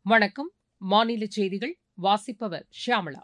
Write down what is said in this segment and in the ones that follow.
வணக்கம் மாநில செய்திகள் வாசிப்பவர் ஷியாமளா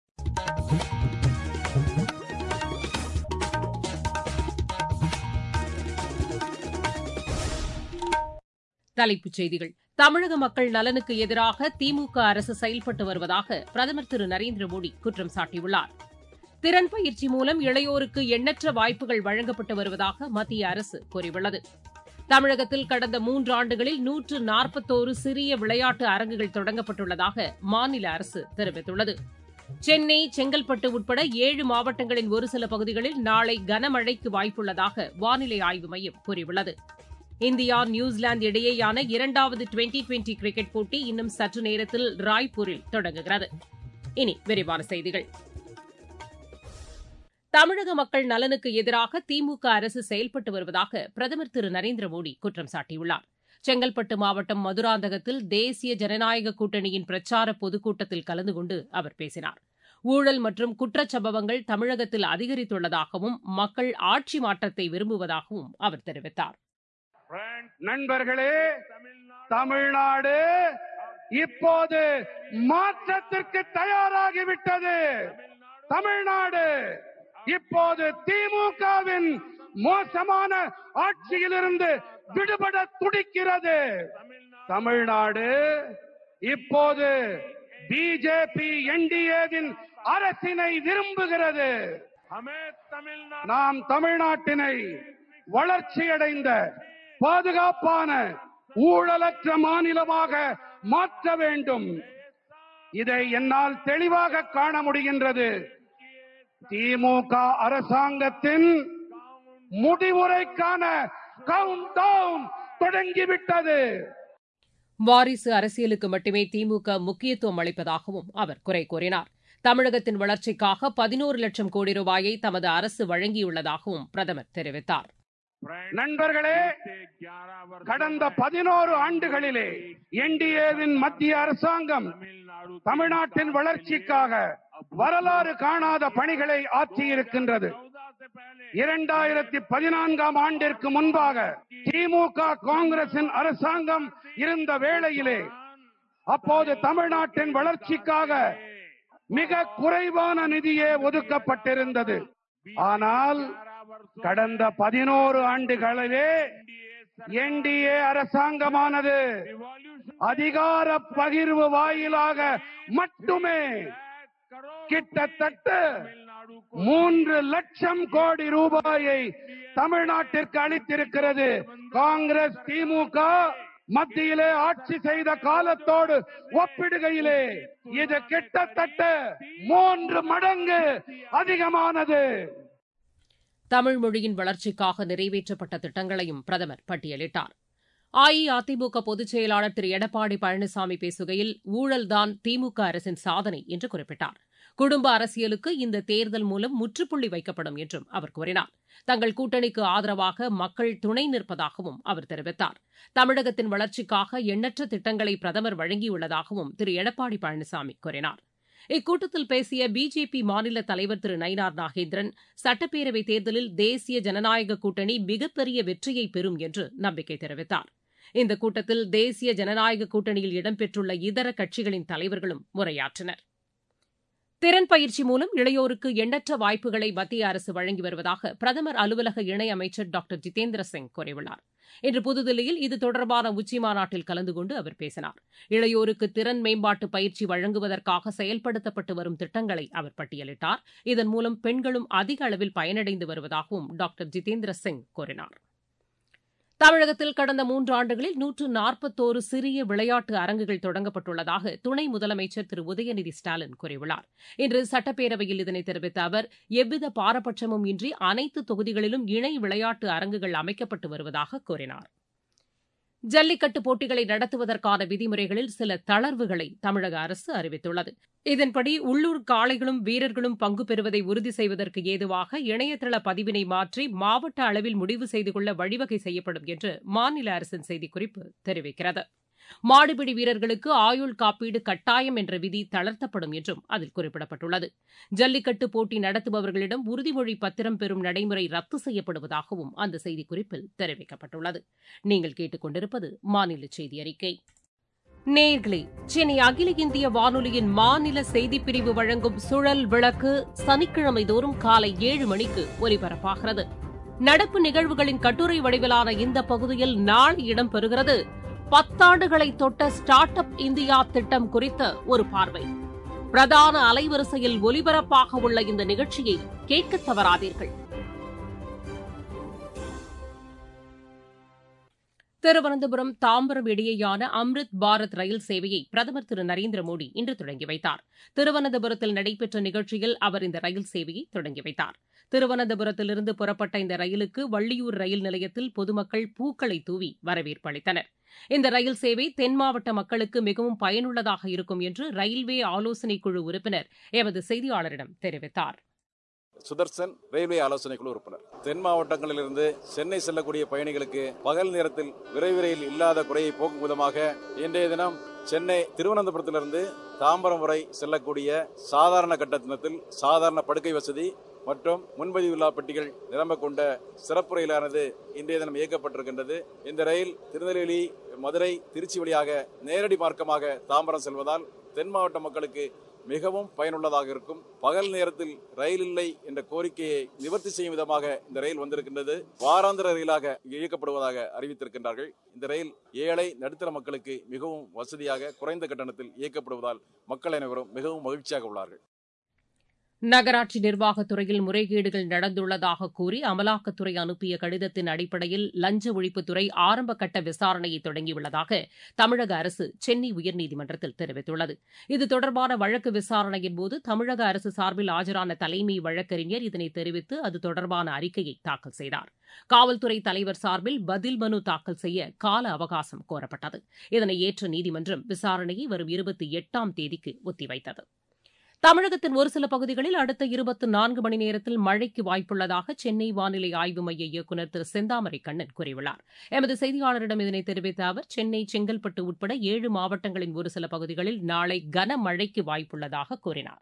தலைப்புச் செய்திகள் தமிழக மக்கள் நலனுக்கு எதிராக திமுக அரசு செயல்பட்டு வருவதாக பிரதமர் திரு நரேந்திர மோடி குற்றம் சாட்டியுள்ளார் திறன் பயிற்சி மூலம் இளையோருக்கு எண்ணற்ற வாய்ப்புகள் வழங்கப்பட்டு வருவதாக மத்திய அரசு கூறியுள்ளது தமிழகத்தில் கடந்த மூன்றாண்டுகளில் நூற்று நாற்பத்தோரு சிறிய விளையாட்டு அரங்குகள் தொடங்கப்பட்டுள்ளதாக மாநில அரசு தெரிவித்துள்ளது சென்னை செங்கல்பட்டு உட்பட ஏழு மாவட்டங்களின் ஒரு சில பகுதிகளில் நாளை கனமழைக்கு வாய்ப்புள்ளதாக வானிலை ஆய்வு மையம் கூறியுள்ளது இந்தியா நியூசிலாந்து இடையேயான இரண்டாவது டுவெண்டி டுவெண்டி கிரிக்கெட் போட்டி இன்னும் சற்று நேரத்தில் ராய்ப்பூரில் தொடங்குகிறது இனி விரிவான செய்திகள் தமிழக மக்கள் நலனுக்கு எதிராக திமுக அரசு செயல்பட்டு வருவதாக பிரதமர் திரு நரேந்திர மோடி குற்றம் சாட்டியுள்ளார் செங்கல்பட்டு மாவட்டம் மதுராந்தகத்தில் தேசிய ஜனநாயக கூட்டணியின் பிரச்சார பொதுக்கூட்டத்தில் கலந்து கொண்டு அவர் பேசினார் ஊழல் மற்றும் குற்றச்சம்பவங்கள் தமிழகத்தில் அதிகரித்துள்ளதாகவும் மக்கள் ஆட்சி மாற்றத்தை விரும்புவதாகவும் அவர் தெரிவித்தார் நண்பர்களே தமிழ்நாடு இப்போது மாற்றத்திற்கு தயாராகிவிட்டது தமிழ்நாடு இப்போது திமுகவின் மோசமான ஆட்சியிலிருந்து விடுபட துடிக்கிறது தமிழ்நாடு இப்போது பிஜேபி என்டிஏவின் அரசினை விரும்புகிறது நாம் தமிழ்நாட்டினை வளர்ச்சியடைந்த பாதுகாப்பான ஊழலற்ற மாநிலமாக மாற்ற வேண்டும் இதை என்னால் தெளிவாக காண முடிகின்றது திமுக அரசாங்கத்தின் முடிவுரைக்கான கவுண்ட் டவுன் தொடங்கிவிட்டது வாரிசு அரசியலுக்கு மட்டுமே திமுக முக்கியத்துவம் அளிப்பதாகவும் அவர் குறை கூறினார் தமிழகத்தின் வளர்ச்சிக்காக பதினோரு லட்சம் கோடி ரூபாயை தமது அரசு வழங்கியுள்ளதாகவும் பிரதமர் தெரிவித்தார் நண்பர்களே கடந்த பதினோரு ஆண்டுகளிலே என்டிஏவின் மத்திய அரசாங்கம் தமிழ்நாட்டின் வளர்ச்சிக்காக வரலாறு காணாத பணிகளை ஆற்றியிருக்கின்றது இரண்டாயிரத்தி பதினான்காம் ஆண்டிற்கு முன்பாக திமுக காங்கிரசின் அரசாங்கம் இருந்த வேளையிலே அப்போது தமிழ்நாட்டின் வளர்ச்சிக்காக மிக குறைவான நிதியே ஒதுக்கப்பட்டிருந்தது ஆனால் கடந்த பதினோரு ஆண்டுகளிலே என்டிஏ அரசாங்கமானது அதிகார பகிர்வு வாயிலாக மட்டுமே கிட்டத்தட்ட மூன்று லட்சம் கோடி ரூபாயை தமிழ்நாட்டிற்கு அளித்திருக்கிறது காங்கிரஸ் திமுக மத்தியிலே ஆட்சி செய்த காலத்தோடு ஒப்பிடுகையிலே இது கிட்டத்தட்ட மூன்று மடங்கு அதிகமானது தமிழ் மொழியின் வளர்ச்சிக்காக நிறைவேற்றப்பட்ட திட்டங்களையும் பிரதமர் பட்டியலிட்டார் அஇஅதிமுக பொதுச் செயலாளர் திரு எடப்பாடி பழனிசாமி பேசுகையில் ஊழல்தான் திமுக அரசின் சாதனை என்று குறிப்பிட்டார் குடும்ப அரசியலுக்கு இந்த தேர்தல் மூலம் முற்றுப்புள்ளி வைக்கப்படும் என்றும் அவர் கூறினார் தங்கள் கூட்டணிக்கு ஆதரவாக மக்கள் துணை நிற்பதாகவும் அவர் தெரிவித்தார் தமிழகத்தின் வளர்ச்சிக்காக எண்ணற்ற திட்டங்களை பிரதமர் வழங்கியுள்ளதாகவும் திரு எடப்பாடி பழனிசாமி கூறினார் இக்கூட்டத்தில் பேசிய பிஜேபி மாநில தலைவர் திரு நயினார் நாகேந்திரன் சட்டப்பேரவைத் தேர்தலில் தேசிய ஜனநாயக கூட்டணி மிகப்பெரிய வெற்றியை பெறும் என்று நம்பிக்கை தெரிவித்தார் இந்த கூட்டத்தில் தேசிய ஜனநாயக கூட்டணியில் இடம்பெற்றுள்ள இதர கட்சிகளின் தலைவர்களும் உரையாற்றினர் திறன் பயிற்சி மூலம் இளையோருக்கு எண்ணற்ற வாய்ப்புகளை மத்திய அரசு வழங்கி வருவதாக பிரதமர் அலுவலக இணையமைச்சர் டாக்டர் ஜிதேந்திர சிங் கூறியுள்ளார் இன்று புதுதில்லியில் இது தொடர்பான உச்சிமாநாட்டில் கலந்து கொண்டு அவர் பேசினார் இளையோருக்கு திறன் மேம்பாட்டு பயிற்சி வழங்குவதற்காக செயல்படுத்தப்பட்டு வரும் திட்டங்களை அவர் பட்டியலிட்டார் இதன் மூலம் பெண்களும் அதிக அளவில் பயனடைந்து வருவதாகவும் டாக்டர் ஜிதேந்திர சிங் கூறினார் தமிழகத்தில் கடந்த மூன்றாண்டுகளில் நூற்று நாற்பத்தோரு சிறிய விளையாட்டு அரங்குகள் தொடங்கப்பட்டுள்ளதாக துணை முதலமைச்சர் திரு உதயநிதி ஸ்டாலின் கூறியுள்ளார் இன்று சட்டப்பேரவையில் இதனை தெரிவித்த அவர் எவ்வித பாரபட்சமும் இன்றி அனைத்து தொகுதிகளிலும் இணை விளையாட்டு அரங்குகள் அமைக்கப்பட்டு வருவதாக கூறினார் ஜல்லிக்கட்டு போட்டிகளை நடத்துவதற்கான விதிமுறைகளில் சில தளர்வுகளை தமிழக அரசு அறிவித்துள்ளது இதன்படி உள்ளூர் காளைகளும் வீரர்களும் பங்கு பெறுவதை உறுதி செய்வதற்கு ஏதுவாக இணையதள பதிவினை மாற்றி மாவட்ட அளவில் முடிவு செய்து கொள்ள வழிவகை செய்யப்படும் என்று மாநில அரசின் செய்திக்குறிப்பு தெரிவிக்கிறது மாடுபிடி வீரர்களுக்கு ஆயுள் காப்பீடு கட்டாயம் என்ற விதி தளர்த்தப்படும் என்றும் அதில் குறிப்பிடப்பட்டுள்ளது ஜல்லிக்கட்டு போட்டி நடத்துபவர்களிடம் உறுதிமொழி பத்திரம் பெறும் நடைமுறை ரத்து செய்யப்படுவதாகவும் அந்த செய்திக்குறிப்பில் தெரிவிக்கப்பட்டுள்ளது நீங்கள் கேட்டுக்கொண்டிருப்பது மாநில செய்தி அறிக்கை நேர்களே சென்னை அகில இந்திய வானொலியின் மாநில செய்திப்பிரிவு வழங்கும் சுழல் விளக்கு சனிக்கிழமை தோறும் காலை ஏழு மணிக்கு ஒலிபரப்பாகிறது நடப்பு நிகழ்வுகளின் கட்டுரை வடிவிலான இந்த பகுதியில் நாளை இடம்பெறுகிறது பத்தாண்டுகளை தொட்ட ஸ்டார்ட் அப் இந்தியா திட்டம் குறித்த ஒரு பார்வை பிரதான அலைவரிசையில் ஒலிபரப்பாக உள்ள இந்த நிகழ்ச்சியை கேட்க தவறாதீர்கள் திருவனந்தபுரம் தாம்பரம் இடையேயான அம்ரித் பாரத் ரயில் சேவையை பிரதமர் திரு நரேந்திர மோடி இன்று தொடங்கி வைத்தார் திருவனந்தபுரத்தில் நடைபெற்ற நிகழ்ச்சியில் அவர் இந்த ரயில் சேவையை தொடங்கி வைத்தார் திருவனந்தபுரத்திலிருந்து புறப்பட்ட இந்த ரயிலுக்கு வள்ளியூர் ரயில் நிலையத்தில் பொதுமக்கள் பூக்களை தூவி வரவேற்பு அளித்தனர் இந்த ரயில் சேவை தென் மாவட்ட மக்களுக்கு மிகவும் பயனுள்ளதாக இருக்கும் என்று ரயில்வே ஆலோசனைக் குழு உறுப்பினர் எமது செய்தியாளரிடம் தெரிவித்தார் சுதர்சன் ரயில்வே ஆலோசனை குழு உறுப்பினர் தென் மாவட்டங்களிலிருந்து சென்னை செல்லக்கூடிய பயணிகளுக்கு பகல் நேரத்தில் விரைவு ரயில் இல்லாத குறையை போக்கும் விதமாக இன்றைய தினம் சென்னை திருவனந்தபுரத்திலிருந்து தாம்பரம் வரை செல்லக்கூடிய சாதாரண கட்டணத்தில் சாதாரண படுக்கை வசதி மற்றும் முன்பதிவில்லா பெட்டிகள் நிரம்ப கொண்ட சிறப்பு ரயிலானது இன்றைய தினம் இயக்கப்பட்டிருக்கின்றது இந்த ரயில் திருநெல்வேலி மதுரை திருச்சி வழியாக நேரடி மார்க்கமாக தாம்பரம் செல்வதால் தென் மாவட்ட மக்களுக்கு மிகவும் பயனுள்ளதாக இருக்கும் பகல் நேரத்தில் ரயில் இல்லை என்ற கோரிக்கையை நிவர்த்தி செய்யும் விதமாக இந்த ரயில் வந்திருக்கின்றது வாராந்திர ரயிலாக இயக்கப்படுவதாக அறிவித்திருக்கின்றார்கள் இந்த ரயில் ஏழை நடுத்தர மக்களுக்கு மிகவும் வசதியாக குறைந்த கட்டணத்தில் இயக்கப்படுவதால் மக்கள் அனைவரும் மிகவும் மகிழ்ச்சியாக உள்ளார்கள் நகராட்சி நிர்வாகத்துறையில் முறைகேடுகள் நடந்துள்ளதாக கூறி அமலாக்கத்துறை அனுப்பிய கடிதத்தின் அடிப்படையில் லஞ்ச ஒழிப்புத்துறை ஆரம்பகட்ட விசாரணையை தொடங்கியுள்ளதாக தமிழக அரசு சென்னை உயர்நீதிமன்றத்தில் தெரிவித்துள்ளது இது தொடர்பான வழக்கு விசாரணையின் போது தமிழக அரசு சார்பில் ஆஜரான தலைமை வழக்கறிஞர் இதனை தெரிவித்து அது தொடர்பான அறிக்கையை தாக்கல் செய்தார் காவல்துறை தலைவர் சார்பில் பதில் மனு தாக்கல் செய்ய கால அவகாசம் கோரப்பட்டது இதனை ஏற்ற நீதிமன்றம் விசாரணையை வரும் இருபத்தி எட்டாம் தேதிக்கு ஒத்திவைத்தது தமிழகத்தின் ஒரு சில பகுதிகளில் அடுத்த இருபத்தி நான்கு மணி நேரத்தில் மழைக்கு வாய்ப்புள்ளதாக சென்னை வானிலை ஆய்வு மைய இயக்குநர் திரு செந்தாமரை கண்ணன் கூறியுள்ளார் எமது செய்தியாளரிடம் இதனை தெரிவித்த அவர் சென்னை செங்கல்பட்டு உட்பட ஏழு மாவட்டங்களின் ஒரு சில பகுதிகளில் நாளை கனமழைக்கு வாய்ப்புள்ளதாக கூறினார்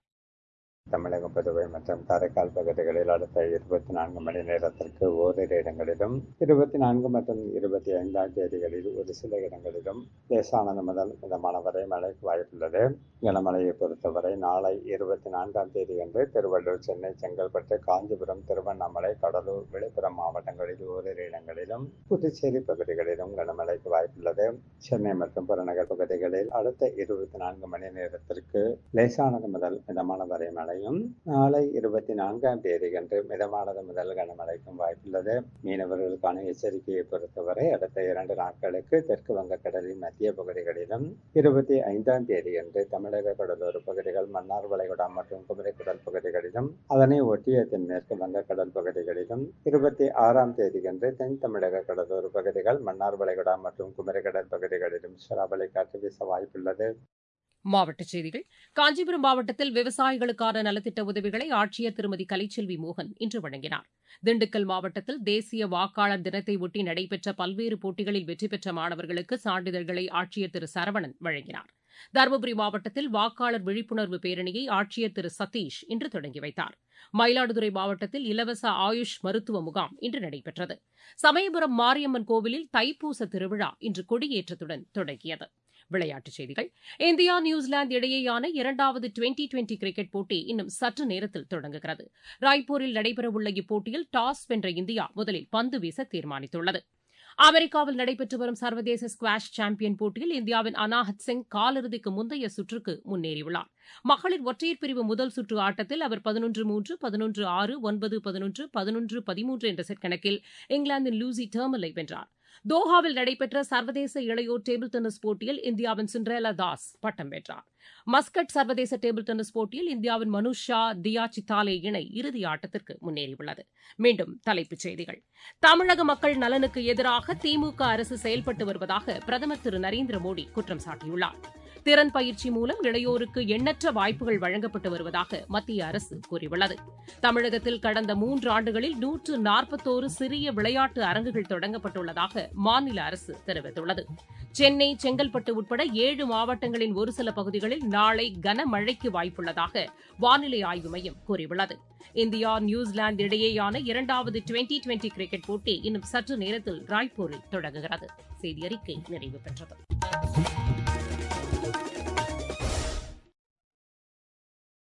தமிழகம் புதுவை மற்றும் காரைக்கால் பகுதிகளில் அடுத்த இருபத்தி நான்கு மணி நேரத்திற்கு ஓரிரு இடங்களிலும் இருபத்தி நான்கு மற்றும் இருபத்தி ஐந்தாம் தேதிகளில் ஒரு சில இடங்களிலும் லேசானது முதல் மிதமான வரை மழைக்கு வாய்ப்புள்ளது கனமழையை பொறுத்தவரை நாளை இருபத்தி நான்காம் தேதி அன்று திருவள்ளூர் சென்னை செங்கல்பட்டு காஞ்சிபுரம் திருவண்ணாமலை கடலூர் விழுப்புரம் மாவட்டங்களில் ஓரிரு இடங்களிலும் புதுச்சேரி பகுதிகளிலும் கனமழைக்கு வாய்ப்புள்ளது சென்னை மற்றும் புறநகர் பகுதிகளில் அடுத்த இருபத்தி நான்கு மணி நேரத்திற்கு லேசானது முதல் மிதமான வரை மழை மழையும் நாளை இருபத்தி நான்காம் தேதியன்று மிதமானது முதல் கனமழைக்கும் வாய்ப்புள்ளது மீனவர்களுக்கான எச்சரிக்கையை பொறுத்தவரை அடுத்த இரண்டு நாட்களுக்கு தெற்கு வங்கக்கடலின் மத்திய பகுதிகளிலும் இருபத்தி ஐந்தாம் தேதியன்று தமிழக கடலோர பகுதிகள் மன்னார் வளைகுடா மற்றும் குமரிக்கடல் பகுதிகளிலும் அதனை ஒட்டிய தென்மேற்கு வங்கக்கடல் பகுதிகளிலும் இருபத்தி ஆறாம் தேதியன்று தென் தமிழக கடலோர பகுதிகள் மன்னார் வளைகுடா மற்றும் குமரிக்கடல் பகுதிகளிலும் சூறாவளி காற்று வீச வாய்ப்புள்ளது மாவட்டச் செய்திகள் காஞ்சிபுரம் மாவட்டத்தில் விவசாயிகளுக்கான நலத்திட்ட உதவிகளை ஆட்சியர் திருமதி கலைச்செல்வி மோகன் இன்று வழங்கினார் திண்டுக்கல் மாவட்டத்தில் தேசிய வாக்காளர் தினத்தை ஒட்டி நடைபெற்ற பல்வேறு போட்டிகளில் வெற்றி பெற்ற மாணவர்களுக்கு சான்றிதழ்களை ஆட்சியர் திரு சரவணன் வழங்கினார் தருமபுரி மாவட்டத்தில் வாக்காளர் விழிப்புணர்வு பேரணியை ஆட்சியர் திரு சதீஷ் இன்று தொடங்கி வைத்தார் மயிலாடுதுறை மாவட்டத்தில் இலவச ஆயுஷ் மருத்துவ முகாம் இன்று நடைபெற்றது சமயபுரம் மாரியம்மன் கோவிலில் தைப்பூச திருவிழா இன்று கொடியேற்றத்துடன் தொடங்கியது விளையாட்டுச் செய்திகள் இந்தியா நியூசிலாந்து இடையேயான இரண்டாவது டுவெண்டி டுவெண்டி கிரிக்கெட் போட்டி இன்னும் சற்று நேரத்தில் தொடங்குகிறது ராய்ப்பூரில் நடைபெறவுள்ள இப்போட்டியில் டாஸ் வென்ற இந்தியா முதலில் பந்து வீச தீர்மானித்துள்ளது அமெரிக்காவில் நடைபெற்று வரும் சர்வதேச ஸ்குவாஷ் சாம்பியன் போட்டியில் இந்தியாவின் அனாஹத் சிங் காலிறுதிக்கு முந்தைய சுற்றுக்கு முன்னேறியுள்ளார் மகளிர் ஒற்றையர் பிரிவு முதல் சுற்று ஆட்டத்தில் அவர் பதினொன்று மூன்று பதினொன்று ஆறு ஒன்பது பதினொன்று பதினொன்று பதிமூன்று என்ற செட் கணக்கில் இங்கிலாந்தின் லூசி டெர்மலை வென்றார் தோஹாவில் நடைபெற்ற சர்வதேச இளையோர் டேபிள் டென்னிஸ் போட்டியில் இந்தியாவின் சிண்ட்ரேலா தாஸ் பட்டம் வென்றார் மஸ்கட் சர்வதேச டேபிள் டென்னிஸ் போட்டியில் இந்தியாவின் மனுஷ் ஷா தியா சித்தாலே இணை இறுதி ஆட்டத்திற்கு முன்னேறியுள்ளது மீண்டும் தலைப்புச் செய்திகள் தமிழக மக்கள் நலனுக்கு எதிராக திமுக அரசு செயல்பட்டு வருவதாக பிரதமர் திரு நரேந்திர மோடி குற்றம் சாட்டியுள்ளார் திறன் பயிற்சி மூலம் இளையோருக்கு எண்ணற்ற வாய்ப்புகள் வழங்கப்பட்டு வருவதாக மத்திய அரசு கூறியுள்ளது தமிழகத்தில் கடந்த மூன்று ஆண்டுகளில் நூற்று நாற்பத்தோரு சிறிய விளையாட்டு அரங்குகள் தொடங்கப்பட்டுள்ளதாக மாநில அரசு தெரிவித்துள்ளது சென்னை செங்கல்பட்டு உட்பட ஏழு மாவட்டங்களின் ஒரு சில பகுதிகளில் நாளை கனமழைக்கு வாய்ப்புள்ளதாக வானிலை ஆய்வு மையம் கூறியுள்ளது இந்தியா நியூசிலாந்து இடையேயான இரண்டாவது டுவெண்டி டுவெண்டி கிரிக்கெட் போட்டி இன்னும் சற்று நேரத்தில் ராய்ப்பூரில் தொடங்குகிறது செய்தி அறிக்கை நிறைவு பெற்றது